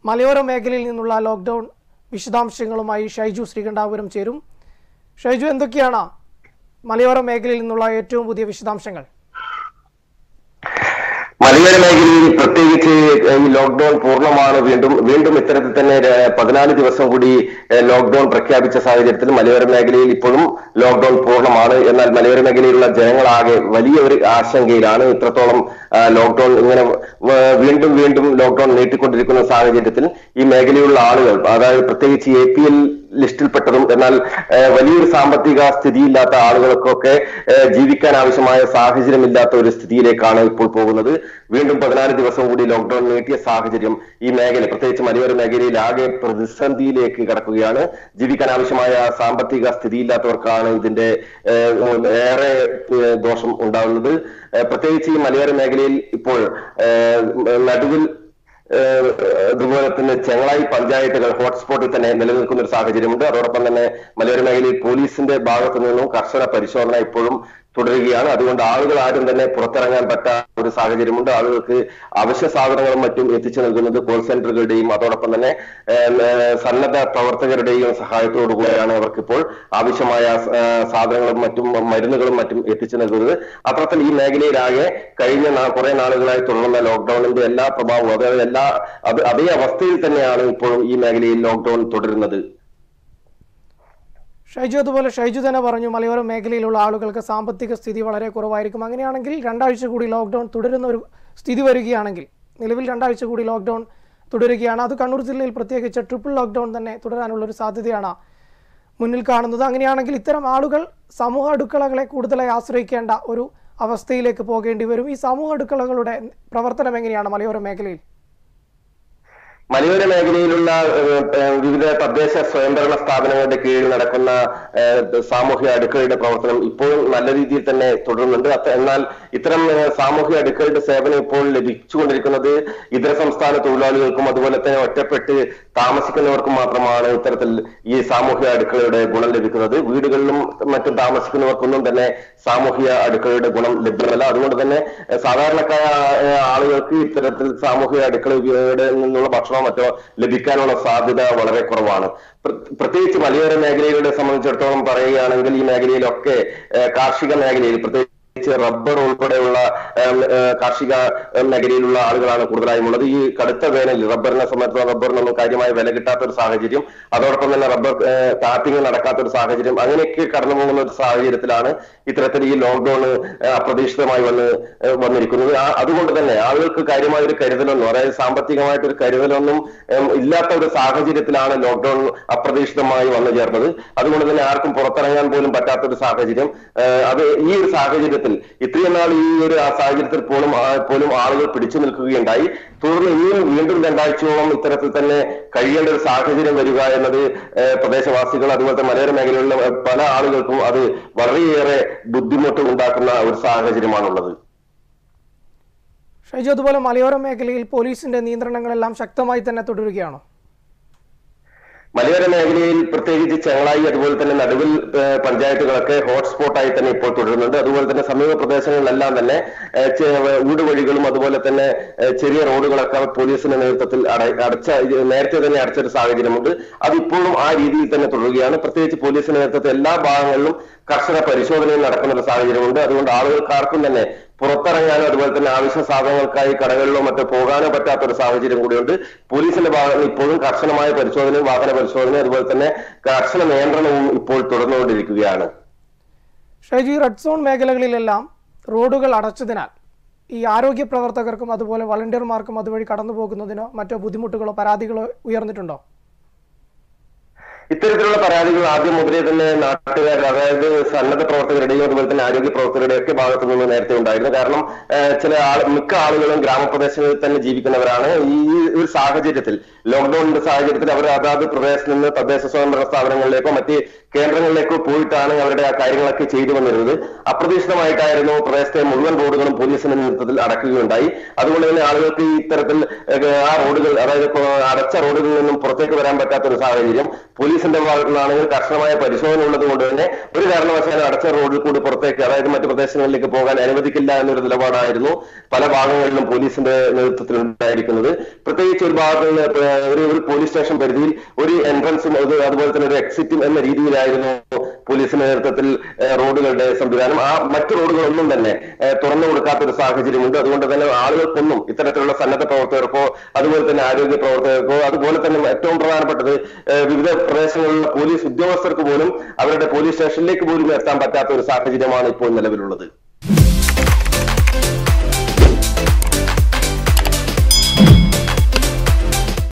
മലയോര മേഖലയിൽ നിന്നുള്ള ലോക്ക്ഡൗൺ വിശദാംശങ്ങളുമായി ഷൈജു ശ്രീകണ്ഠാപുരം ചേരും ഷൈജു എന്തൊക്കെയാണ് മലയോര മേഖലയിൽ നിന്നുള്ള ഏറ്റവും പുതിയ വിശദാംശങ്ങൾ മലയോര മേഖലയിൽ പ്രത്യേകിച്ച് ഈ ലോക്ക്ഡൌൺ പൂർണ്ണമാണ് വീണ്ടും വീണ്ടും ഇത്തരത്തിൽ തന്നെ ര- പതിനാല് ദിവസം കൂടി ഏഹ്, ലോക്ക്ഡൌൺ പ്രഖ്യാപിച്ച സാഹചര്യത്തിൽ മലയോര മേഖലയിൽ ഇപ്പോഴും ലോക്ക്ഡൌൺ പൂർണ്ണമാണ് എന്നാൽ മലയോര മേഖലയിലുള്ള ജനങ്ങളാകെ വലിയ ഒരു ആശങ്കയിലാണ് ഇത്രത്തോളം ആ, ലോക്ക്ഡൌൺ ഇങ്ങനെ വ- വീണ്ടും വീണ്ടും ലോക്ക്ഡൌൺ നീട്ടിക്കൊണ്ടിരിക്കുന്ന സാഹചര്യത്തിൽ ഈ മേഖലയിലുള്ള ആളുകൾ അതായത് പ്രത്യേകിച്ച് എ പി എൽ ലിസ്റ്റിൽപ്പെട്ടതും എന്നാൽ ഏഹ്, വലിയൊരു സാമ്പത്തിക സ്ഥിതിയില്ലാത്ത ആളുകൾക്കൊക്കെ ഏഹ്, ജീവിക്കാൻ ആവശ്യമായ സാഹചര്യമില്ലാത്ത ഒരു സ്ഥിതിയിലേക്കാണ് ഇപ്പോൾ പോകുന്നത് വീണ്ടും പതിനാല് ദിവസം കൂടി ലോക്ക്ഡൌൺ നീട്ടിയ സാഹചര്യം ഈ മേഖല പ്രത്യേകിച്ച് മലയോര മേഖലയിൽ ആകെ പ്രതിസന്ധിയിലേക്ക് കടക്കുകയാണ് ജീവിക്കാൻ ആവശ്യമായ സാമ്പത്തിക സ്ഥിതിയില്ലാത്തവർക്കാണ് ഇതിന്റെ ഏഹ്, ഏറെ ഏഹ്, ദോഷം ഉണ്ടാകുന്നത് ഏഹ്, പ്രത്യേകിച്ച് ഈ മലയോര മേഖലയിൽ ഇപ്പോൾ ഏഹ്, നടുവിൽ ഏഹ് അതുപോലെ തന്നെ ചെങ്ങളായി പഞ്ചായത്തുകൾ ഹോട്ട്സ്പോട്ടിൽ തന്നെ നിലനിൽക്കുന്ന ഒരു സാഹചര്യമുണ്ട് അതോടൊപ്പം തന്നെ മലയോര മേഖലയിൽ പോലീസിന്റെ ഭാഗത്തു നിന്നും കർശന പരിശോധന ഇപ്പോഴും തുടരുകയാണ് അതുകൊണ്ട് ആളുകൾ ആരും തന്നെ പുറത്തിറങ്ങാൻ പറ്റാത്ത ഒരു സാഹചര്യമുണ്ട് ആളുകൾക്ക് അവശ്യ സാധനങ്ങളും മറ്റും എത്തിച്ചു നൽകുന്നത് കോൾ സെന്ററുകളുടെയും അതോടൊപ്പം തന്നെ ഏഹ്, ഏഹ്, സന്നദ്ധ പ്രവർത്തകരുടെയും സഹായത്തോടു കൂടിയാണ് അവർക്കിപ്പോൾ ആവശ്യമായ ഏഹ്, സാധനങ്ങളും മറ്റും മരുന്നുകളും മറ്റും എത്തിച്ചു നൽകുന്നത് അത്തരത്തിൽ ഈ മേഖലയിലാകെ കഴിഞ്ഞ നാ- കുറെ നാളുകളായി തുടർന്ന ലോക്ക്ഡൌണിന്റെ എല്ലാ പ്രഭാവവും അതായത് എല്ലാ അത് അതേ അവസ്ഥയിൽ തന്നെയാണ് ഇപ്പോഴും ഈ മേഖലയിൽ ലോക്ക്ഡൌൺ തുടരുന്നത് ഷൈജു അതുപോലെ ഷൈജു തന്നെ പറഞ്ഞു മലയോര മേഖലയിലുള്ള ആളുകൾക്ക് സാമ്പത്തിക സ്ഥിതി വളരെ കുറവായിരിക്കും അങ്ങനെയാണെങ്കിൽ രണ്ടാഴ്ച കൂടി ലോക്ക്ഡൗൺ തുടരുന്ന ഒരു സ്ഥിതി വരികയാണെങ്കിൽ നിലവിൽ രണ്ടാഴ്ച കൂടി ലോക്ക്ഡൗൺ തുടരുകയാണ് അത് കണ്ണൂർ ജില്ലയിൽ പ്രത്യേകിച്ച് ട്രിപ്പിൾ ലോക്ക്ഡൗൺ തന്നെ തുടരാനുള്ള ഒരു സാധ്യതയാണ് മുന്നിൽ കാണുന്നത് അങ്ങനെയാണെങ്കിൽ ഇത്തരം ആളുകൾ സമൂഹ അടുക്കളകളെ കൂടുതലായി ആശ്രയിക്കേണ്ട ഒരു അവസ്ഥയിലേക്ക് പോകേണ്ടി വരും ഈ സമൂഹ അടുക്കളകളുടെ പ്രവർത്തനം എങ്ങനെയാണ് മലയോര മേഖലയിൽ മലയോര മേഖലയിലുള്ള ഏഹ്, ഏഹ്, വിവിധ തദ്ദേശ സ്വയംഭരണ സ്ഥാപനങ്ങളുടെ കീഴിൽ നടക്കുന്ന ഏഹ്, സാമൂഹ്യ അടുക്കളയുടെ പ്രവർത്തനം ഇപ്പോഴും നല്ല രീതിയിൽ തന്നെ തുടരുന്നുണ്ട് അത്ത- എന്നാൽ ഇത്തരം ഏഹ്, സാമൂഹ്യ അടുക്കളയുടെ സേവനം ഇപ്പോൾ ലഭിച്ചുകൊണ്ടിരിക്കുന്നത് ഇതര സംസ്ഥാന തൊഴിലാളികൾക്കും അതുപോലെ തന്നെ ഒറ്റപ്പെട്ട് താമസിക്കുന്നവർക്കും മാത്രമാണ് ഇത്തരത്തിൽ ഈ സാമൂഹ്യ അടുക്കളയുടെ ഗുണം ലഭിക്കുന്നത് വീടുകളിലും മറ്റും താമസിക്കുന്നവർക്കൊന്നും തന്നെ സാമൂഹ്യ അടുക്കളയുടെ ഗുണം ലഭ്യമല്ല അതുകൊണ്ട് തന്നെ ഏഹ്, സാധാരണക്കാരായ ഏഹ്, ആളുകൾക്ക് ഇത്തരത്തിൽ സാമൂഹ്യ അടുക്കളയുടെ നിന്നുള്ള ഭക്ഷണമോ മറ്റോ ലഭിക്കാനുള്ള സാധ്യത വളരെ കുറവാണ് പ്ര- പ്രത്യേകിച്ച് മലയോര മേഖലയുടെ സംബന്ധിച്ചിടത്തോളം പറയുകയാണെങ്കിൽ ഈ മേഖലയിലൊക്കെ ഏഹ്, കാർഷിക മേഖലയിൽ പ്രത്യേകിച്ച് റബ്ബർ ഉൾപ്പെടെയുള്ള ഏം, ഏഹ്, കാർഷിക ഏഹ്, മേഖലയിലുള്ള ആളുകളാണ് കൂടുതലായും ഉള്ളത് ഈ കടുത്ത വേനലിൽ റബ്ബറിനെ സംബന്ധിച്ച് റബ്ബറിനൊന്നും കാര്യമായ വില കിട്ടാത്ത ഒരു സാഹചര്യം അതോടൊപ്പം തന്നെ റബ്ബർ ഏഹ്, ടാപ്പിംഗ് നടക്കാത്ത ഒരു സാഹചര്യം അങ്ങനെയൊക്കെ കടന്നു പോകുന്ന ഒരു സാഹചര്യത്തിലാണ് ഇത്തരത്തിൽ ഈ ലോക്ക്ഡൌൺ അപ്രതീക്ഷിതമായി വന്ന് ഏഹ്, വന്നിരിക്കുന്നത് ആ- അതുകൊണ്ട് തന്നെ ആളുകൾക്ക് കാര്യമായ ഒരു കരുതലൊന്നും അതായത് സാമ്പത്തികമായിട്ട് ഒരു കരുതലൊന്നും ഏം, ഇല്ലാത്ത ഒരു സാഹചര്യത്തിലാണ് ലോക്ക്ഡൌൺ അപ്രതീക്ഷിതമായി വന്നു ചേർന്നത് അതുകൊണ്ട് തന്നെ ആർക്കും പുറത്തിറങ്ങാൻ പോലും പറ്റാത്ത ഒരു സാഹചര്യം ഏഹ്, അത് ഈ ഒരു സാഹചര്യത്തിൽ ഇത്രയും നാൾ ഈ ഒരു ആ സാഹചര്യത്തിൽ പോലും ആ- പോലും ആളുകൾ പിടിച്ചു നിൽക്കുകയുണ്ടായി തുടർന്ന് ഇനിയും വീണ്ടും രണ്ടാഴ്ചയോളം ഇത്തരത്തിൽ തന്നെ കഴിയേണ്ട ഒരു സാഹചര്യം വരിക എന്നത് ഏഹ്, പ്രദേശവാസികൾ അതുപോലെ തന്നെ മലയോര മേഖലയിലുള്ള ഏഹ്, പല ആളുകൾക്കും അത് വളരെയേറെ ബുദ്ധിമുട്ട് ഉണ്ടാക്കുന്ന ഒരു സാഹചര്യമാണുള്ളത് ഷൈജു അതുപോലെ മലയോര മേഖലയിൽ പോലീസിന്റെ നിയന്ത്രണങ്ങളെല്ലാം ശക്തമായി തന്നെ തുടരുകയാണോ മലയോര മേഖലയിൽ പ്രത്യേകിച്ച് ചെങ്ങളായി അതുപോലെ തന്നെ നടുവിൽ ഏഹ്, പഞ്ചായത്തുകളൊക്കെ ഹോട്ട്സ്പോട്ടായി തന്നെ ഇപ്പോൾ തുടരുന്നുണ്ട് അതുപോലെ തന്നെ സമീപ പ്രദേശങ്ങളിലെല്ലാം തന്നെ ഏഹ്, ചെ- ഊടുവഴികളും അതുപോലെ തന്നെ ഏഹ്, ചെറിയ റോഡുകളൊക്കെ പോലീസിന്റെ നേതൃത്വത്തിൽ അട- അടച്ച നേരത്തെ തന്നെ അടച്ചൊരു സാഹചര്യമുണ്ട് അതിപ്പോഴും ആ രീതിയിൽ തന്നെ തുടരുകയാണ് പ്രത്യേകിച്ച് പോലീസിന്റെ നേതൃത്വത്തിൽ എല്ലാ ഭാഗങ്ങളിലും കർശന പരിശോധനയും നടക്കുന്ന ഒരു സാഹചര്യമുണ്ട് അതുകൊണ്ട് ആളുകൾക്ക് ആർക്കും തന്നെ പുറത്തിറങ്ങാനോ അതുപോലെ തന്നെ ആവശ്യ സാധനങ്ങൾക്കായി കടകളിലോ മറ്റോ പോകാനോ പറ്റാത്ത ഒരു സാഹചര്യം കൂടിയുണ്ട് പോലീസിന്റെ ഭാഗത്ത് ഇപ്പോഴും കർശനമായ പരിശോധനയും വാഹന പരിശോധനയും അതുപോലെ തന്നെ കർശന നിയന്ത്രണവും ഇപ്പോൾ തുടർന്നുകൊണ്ടിരിക്കുകയാണ് ഷൈജി റെഡ് സോൺ മേഖലകളിലെല്ലാം റോഡുകൾ അടച്ചതിനാൽ ഈ ആരോഗ്യ പ്രവർത്തകർക്കും അതുപോലെ വളണ്ടിയർമാർക്കും അതുവഴി കടന്നു പോകുന്നതിനോ മറ്റോ ബുദ്ധിമുട്ടുകളോ പരാതികളോ ഉയർന്നിട്ടുണ്ടോ ഇത്തരത്തിലുള്ള പരാതികൾ ആദ്യം മുതലേ തന്നെ നാട്ടുകാർ അതായത് സന്നദ്ധ പ്രവർത്തകരുടെയും അതുപോലെ തന്നെ ആരോഗ്യ പ്രവർത്തകരുടെയും ഒക്കെ ഭാഗത്തു നിന്ന് നേരത്തെ ഉണ്ടായിരുന്നു കാരണം ഏഹ്, ചില ആൾ മിക്ക ആളുകളും ഗ്രാമപ്രദേശങ്ങളിൽ തന്നെ ജീവിക്കുന്നവരാണ് ഈ ഒരു സാഹചര്യത്തിൽ ലോക്ക്ഡൌണിന്റെ സാഹചര്യത്തിൽ അവർ അതാത് പ്രദേശത്ത് നിന്ന് തദ്ദേശ സ്വയംഭരണ സ്ഥാപനങ്ങളിലേക്കോ മറ്റ് കേന്ദ്രങ്ങളിലേക്ക് പോയിട്ടാണ് അവരുടെ ആ കാര്യങ്ങളൊക്കെ ചെയ്തു വന്നിരുന്നത് അപ്രതീക്ഷിതമായിട്ടായിരുന്നു പ്രദേശത്തെ മുഴുവൻ റോഡുകളും പോലീസിന്റെ നേതൃത്വത്തിൽ അടക്കുകയുണ്ടായി അതുകൊണ്ട് തന്നെ ആളുകൾക്ക് ഈ ഇത്തരത്തിൽ ഏഹ്, ആ റോഡുകൾ അതായത് ഇപ്പോ അടച്ച റോഡുകളിൽ നിന്നും പുറത്തേക്ക് വരാൻ പറ്റാത്ത ഒരു സാഹചര്യം പോലീസിന്റെ ഭാഗത്തു നിന്നാണെങ്കിൽ കർശനമായ പരിശോധന ഉള്ളത് കൊണ്ട് തന്നെ ഒരു കാരണവശാലും അടച്ച റോഡിൽ കൂടി പുറത്തേക്ക് അതായത് മറ്റു പ്രദേശങ്ങളിലേക്ക് പോകാൻ അനുവദിക്കില്ല എന്നൊരു നിലപാടായിരുന്നു പല ഭാഗങ്ങളിലും പോലീസിന്റെ നേതൃത്വത്തിൽ ഉണ്ടായിരിക്കുന്നത് പ്രത്യേകിച്ച് ഒരു ഭാഗത്ത് നിന്ന് ഇപ്പോ ഒരു ഒരു പോലീസ് സ്റ്റേഷൻ പരിധിയിൽ ഒരു എൻട്രൻസും അത് അതുപോലെ തന്നെ ഒരു എക്സിറ്റും എന്ന രീതിയിലായിരുന്നു പോലീസിന്റെ നേതൃത്വത്തിൽ ഏഹ്, റോഡുകളുടെ സംവിധാനം ആ മറ്റു റോഡുകളൊന്നും തന്നെ ഏഹ്, തുറന്നു കൊടുക്കാത്ത ഒരു സാഹചര്യമുണ്ട് അതുകൊണ്ട് തന്നെ ആളുകൾക്കൊന്നും ഇത്തരത്തിലുള്ള സന്നദ്ധ പ്രവർത്തകർക്കോ അതുപോലെ തന്നെ ആരോഗ്യ പ്രവർത്തകർക്കോ അതുപോലെ തന്നെ ഏറ്റവും പ്രധാനപ്പെട്ടത് ഏഹ്, വിവിധ പ്രദേശങ്ങളിലുള്ള പോലീസ് ഉദ്യോഗസ്ഥർക്ക് പോലും അവരുടെ പോലീസ് സ്റ്റേഷനിലേക്ക് പോലും എത്താൻ പറ്റാത്ത ഒരു സാഹചര്യമാണ് ഇപ്പോൾ നിലവിലുള്ളത്